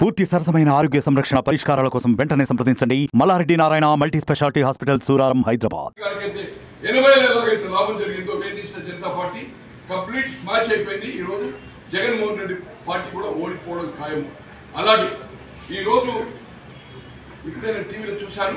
పూర్తి సరసమైన ఆరోగ్య సంరక్షణ పరిష్కారాల కోసం వెంటనే సంప్రదించండి Malla Reddy Narayana multi speciality hospital Suraram Hyderabad గారికైతే ఎనభై ఎలాగైతే లాభం జరిగిందో వేధించిన జనతా పార్టీ కంప్లీట్ స్మాష్ అయిపోయింది ఈ రోజు జగన్మోహన్ రెడ్డి పార్టీ కూడా ఓడిపోవడం ఖాయం అలాగే ఈ రోజు ఇప్పుడే నేను టీవీలో చూశాను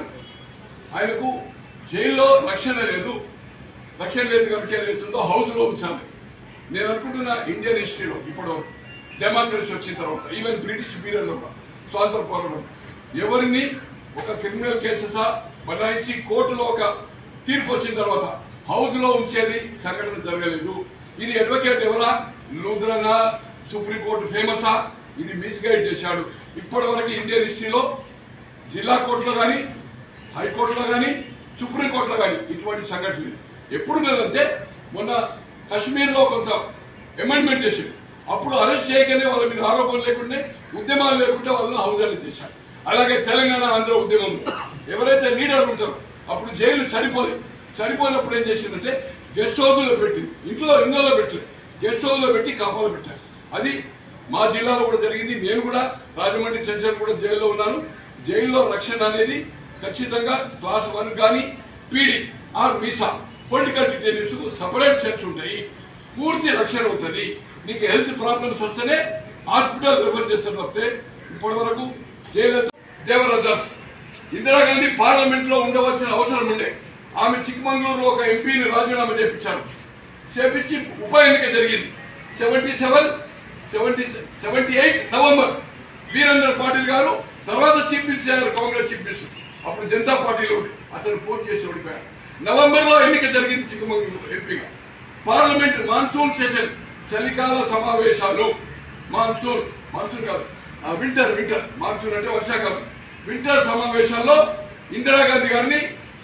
ఆయనకు జైల్లో రక్షణ లేదు రక్షణ లేదు కనుక ఏదైతుందో హౌస్ లో ఉంచాలి నేను అనుకుంటున్నా ఇండియన్ హిస్టరీలో ఇప్పుడు డెమోక్రసీ వచ్చిన తర్వాత ఈవెన్ బ్రిటిష్ పీరియడ్ లో కూడా, స్వాతంత్ర పోరాటం ఎవరిని ఒక క్రిమినల్ కేసెస్ బనాయించి కోర్టులో ఒక తీర్పు వచ్చిన తర్వాత హౌస్ లో ఉంచేది సంఘటన జరగలేదు ఇది అడ్వకేట్ ఎవరా లూథరనా సుప్రీంకోర్టు ఫేమసా ఇది మిస్గైడ్ చేశాడు ఇప్పటి వరకు ఇండియన్ హిస్టరీలో జిల్లా కోర్టులో కానీ హైకోర్టులో కానీ సుప్రీంకోర్టులో కానీ ఇటువంటి సంఘటనలు ఎప్పుడు లేదంటే మొన్న కశ్మీర్లో కొంత అమెండ్మెంట్ చేసింది అప్పుడు అరెస్ట్ చేయగానే వాళ్ళ మీద ఆరోపణలు లేకుండా ఉద్యమాలు లేకుండా వాళ్ళని హౌజాలు చేశారు అలాగే తెలంగాణ ఆంధ్ర ఉద్యమంలో ఎవరైతే లీడర్లు ఉంటారో అప్పుడు జైలు చనిపోలేదు చనిపోయినప్పుడు ఏం చేసిందంటే గెస్ట్ హౌస్లో పెట్టింది ఇంట్లో ఇళ్లలో పెట్టింది గెస్ట్ హౌస్లో పెట్టి కాపాలు పెట్టారు అది మా జిల్లాలో కూడా జరిగింది నేను కూడా రాజమండ్రి చెంచల్ కూడా జైల్లో ఉన్నాను జైల్లో రక్షణ అనేది ఖచ్చితంగా క్లాస్ వన్ కానీ PD R visa political detainers separate sets ఉంటాయి పూర్తి రక్షణ ఉంటుంది నీకు హెల్త్ ప్రాబ్లమ్స్ వస్తేనే హాస్పిటల్ రిఫర్ చేస్తారు తప్పితే ఇప్పటి వరకు జైలు దేవరాజాస్ ఇందిరాగాంధీ పార్లమెంట్ లో ఉండవలసిన అవసరం ఉండే ఆమె చిక్కమంగళూరులో ఒక ఎంపీని రాజీనామా చేపించారు చేపించి ఉప ఎన్నిక జరిగింది seventy seven seventy seventy eight November Virender Patil గారు తర్వాత చీఫ్ మినిస్టర్ అయ్యారు కాంగ్రెస్ చీఫ్ మినిస్టర్ అప్పుడు జనతా పార్టీలో ఉండి అతను పోటీ చేసి ఓడిపోయారు నవంబర్ లో ఎన్నిక జరిగింది చిక్కమంగళూరు ఎంపీగా పార్లమెంట్ మాన్సూన్ సెషన్ చలికాల సమావేశాలు మాన్సూన్ మాన్సూన్ కాదు ఆ వింటర్ వింటర్ మాన్సూన్ అంటే వర్షాకాలం వింటర్ సమావేశాల్లో ఇందిరాగాంధీ గారిని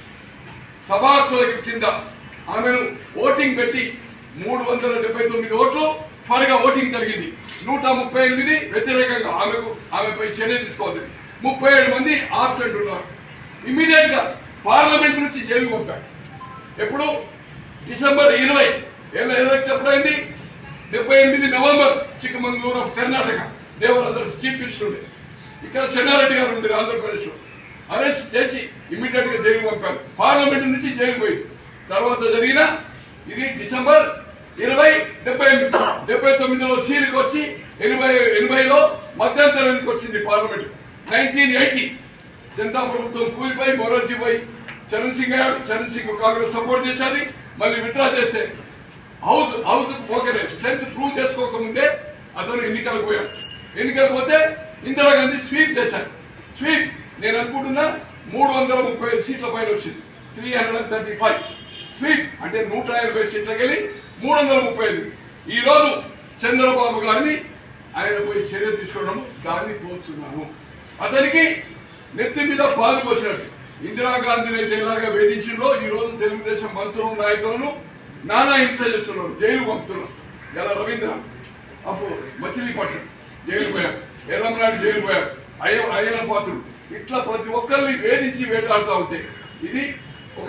సభాకుల కింద ఆమెను ఓటింగ్ పెట్టి మూడు వందల డెబ్బై తొమ్మిది ఓట్లు ఫర్గా ఓటింగ్ జరిగింది నూట ముప్పై ఎనిమిది వ్యతిరేకంగా ఆమెకు ఆమెపై చర్య తీసుకోవాలి ముప్పై ఏడు మంది ఆబ్సెంట్ ఉన్నారు ఇమీడియట్ గా పార్లమెంట్ నుంచి జైలు పంపారు ఎప్పుడు డిసెంబర్ ఇరవై ఏళ్ళ ఎలక్ట్ ఎప్పుడైంది డెబ్బై ఎనిమిది November Chikmagalur of Karnataka Devaraju chief minister ఉండే ఇక్కడ చెన్నారెడ్డి గారు ఉండేది ఆంధ్రప్రదేశ్ లో అరెస్ట్ చేసి ఇమీడియట్ గా జైలు పంపారు పార్లమెంట్ నుంచి జైలు పోయింది తర్వాత జరిగిన ఇది డిసెంబర్ ఇరవై డెబ్బై ఎనిమిది డెబ్బై తొమ్మిదిలో చీరికి వచ్చి ఎనభై ఎనభైలో మధ్యంతరానికి వచ్చింది పార్లమెంట్ నైన్టీన్ ఎయిటీ జనతా ప్రభుత్వం కూలిపోయి మొరార్జీ పోయి చరణ్ సింగ్ అయ్యాడు చరణ్ సింగ్ కాంగ్రెస్ సపోర్ట్ చేసేది మళ్ళీ విత్డ్రా చేస్తే house house okay strength prove చేసుకోకముందే అతను ఎన్నికలకు పోయాడు ఎన్నికలకు పోతే ఇందిరాగాంధీ స్వీప్ చేశారు స్వీప్ నేను అనుకుంటున్నా మూడు వందల ముప్పై ఐదు సీట్ల పైన వచ్చింది three hundred and thirty five sweep అంటే నూట ఎనభై సీట్లకు వెళ్ళి మూడు వందల ముప్పై ఐదు ఈ రోజు చంద్రబాబు గారిని ఆయన పోయి చర్య తీసుకోవడం దాన్ని కోరుతున్నాను అతనికి నెత్తి మీద పాలు పోసినట్టు ఇందిరాగాంధీని అయితే ఎలాగా వేధించిందో ఈ రోజు తెలుగుదేశం మంత్రులు నాయకులను నానా హింస చేస్తున్నారు జైలు పంపుతున్నారు ఎలా రవీంద్ర అఫ్ మచిలీపట్నం జైలు పోయారు ఎర్రమనాయుడు జైలు పోయారు అయ్య అయ్యన పాత్రుడు ఇట్లా ప్రతి ఒక్కరిని వేధించి వేటాడుతూ ఉంటే ఇది ఒక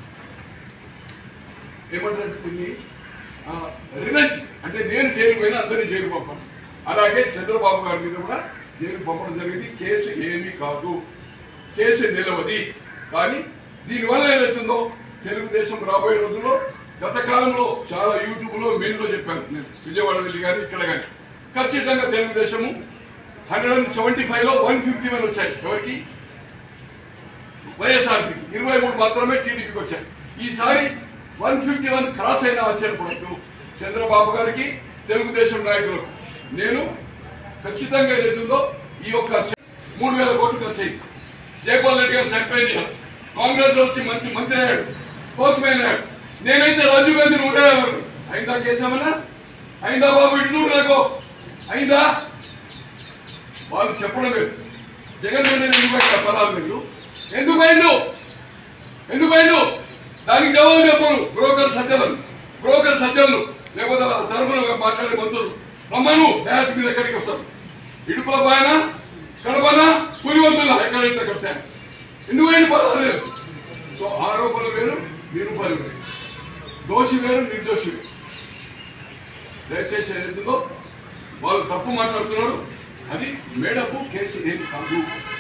ఏమంటారు దీన్ని రివెంజ్ అంటే నేను జైలు పోయినా అందరినీ జైలు పంపాను అలాగే చంద్రబాబు గారి మీద కూడా జైలు పంపడం జరిగింది కేసు ఏమీ కాదు కేసు నిలవది కానీ దీనివల్ల ఏదవుతుందో తెలుగుదేశం రాబోయే రోజుల్లో గత కాలంలో చాలా యూట్యూబ్ లో మెయిన్ లో చెప్పాను నేను విజయవాడ వెళ్ళి కానీ ఇక్కడ కానీ ఖచ్చితంగా Telugu Desam hundred and seventy five లో వన్ ఫిఫ్టీ వన్ వచ్చాయి ఎవరికి వైఎస్ఆర్పీ ఇరవై మూడు మాత్రమే టీడీపీకి వచ్చాయి ఈసారి వన్ ఫిఫ్టీ వన్ క్రాస్ అయిన ఆశ్చర్యపడద్దు చంద్రబాబు గారికి తెలుగుదేశం నాయకులకు నేను ఖచ్చితంగా ఏదైతుందో ఈ యొక్క చ- మూడు వేల కోట్లు ఖర్చు అయింది జయపాల్ రెడ్డి గారు చనిపోయింది కాంగ్రెస్ లో వచ్చి మంత్రి మంత్రి అయ్యాడు స్పోర్ట్స్ మ్యాన్ అయ్యాడు నేనైతే రాజీవ్ గాంధీ నూరే అయిందా కేసామన్నా అయిందా బాబు ఇట్లు నాకు అయిందా వాళ్ళు చెప్పడం లేదు జగన్ రెడ్డి ఎందుకు పోయాడు పదాలు మీరు ఎందుకు పోయిండు ఎందుకు పోయిండు దానికి జవాబు చెప్పరు బ్రోకర్ సజ్జలను బ్రోకర్ సజ్జలు లేకపోతే వాళ్ళ తరఫున మాట్లాడే మంత్రులు రమ్మను డ్యాష్ మీద ఎక్కడికి వస్తారు ఇడుపుల పైన కడపన పులివంతుల ఎక్కడైతే కట్టారు ఎందుకు పోయిండు పదాలు లేదు సో ఆరోపణలు వేరు నిరూపణలు వేరు దోషి వేరు నిర్దోషి వేరు దయచేసి ఏదైతుందో వాళ్ళు తప్పు మాట్లాడుతున్నారు అది మేడపు కేసు ఏం కాదు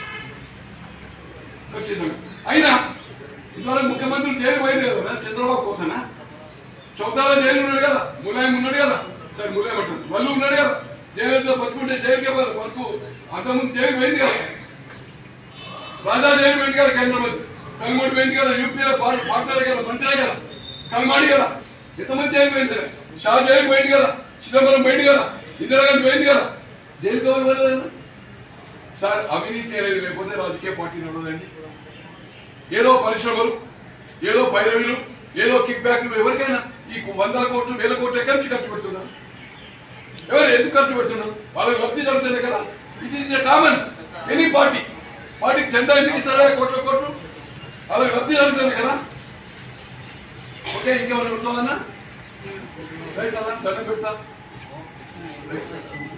వచ్చింది అయినా ఇవాళ ముఖ్యమంత్రులు జైలు పోయింది కదా చంద్రబాబు పోతానా చౌతాల జైలు ఉన్నాడు కదా ములాయం ఉన్నాడు కదా సరే ములాయం అంటారు వాళ్ళు ఉన్నాడు కదా జైలుతో బతుకుంటే జైలుకే పోదు బతుకు అంతకుముందు జైలు పోయింది కదా రాజా జైలు పోయింది కదా కేంద్ర మంత్రి కల్మూడి పోయింది కదా యూపీలో పార్ట్నర్ కదా మంత్రి కదా కల్మాడి కదా ఎంతమంది జైలు పోయింది కదా షా జైలు పోయింది కదా చిదంబరం పోయింది కదా ఇందిరాగాంధీ పోయింది కదా జైలు ఎవరు పోలేదు సార్ అవినీతి అనేది లేకపోతే రాజకీయ పార్టీ నడవదండి ఏదో పరిశ్రమలు ఏదో పైరవీలు ఏదో కిక్ బ్యాక్లు ఎవరికైనా ఈ వందల కోట్లు వేల కోట్లు ఎక్కడి నుంచి ఖర్చు పెడుతున్నారు ఎవరు ఎందుకు ఖర్చు పెడుతున్నారు వాళ్ళకి లబ్ధి జరుగుతుంది కదా ఇది ఇస్ కామన్ ఎనీ పార్టీ పార్టీకి చందా ఎందుకు ఇస్తారా కోట్ల కోట్లు వాళ్ళకి లబ్ధి జరుగుతుంది కదా ఓకే ఇంకేమైనా పెడుతుందన్నా రైట్ అన్నా దండం పెడతా రైట్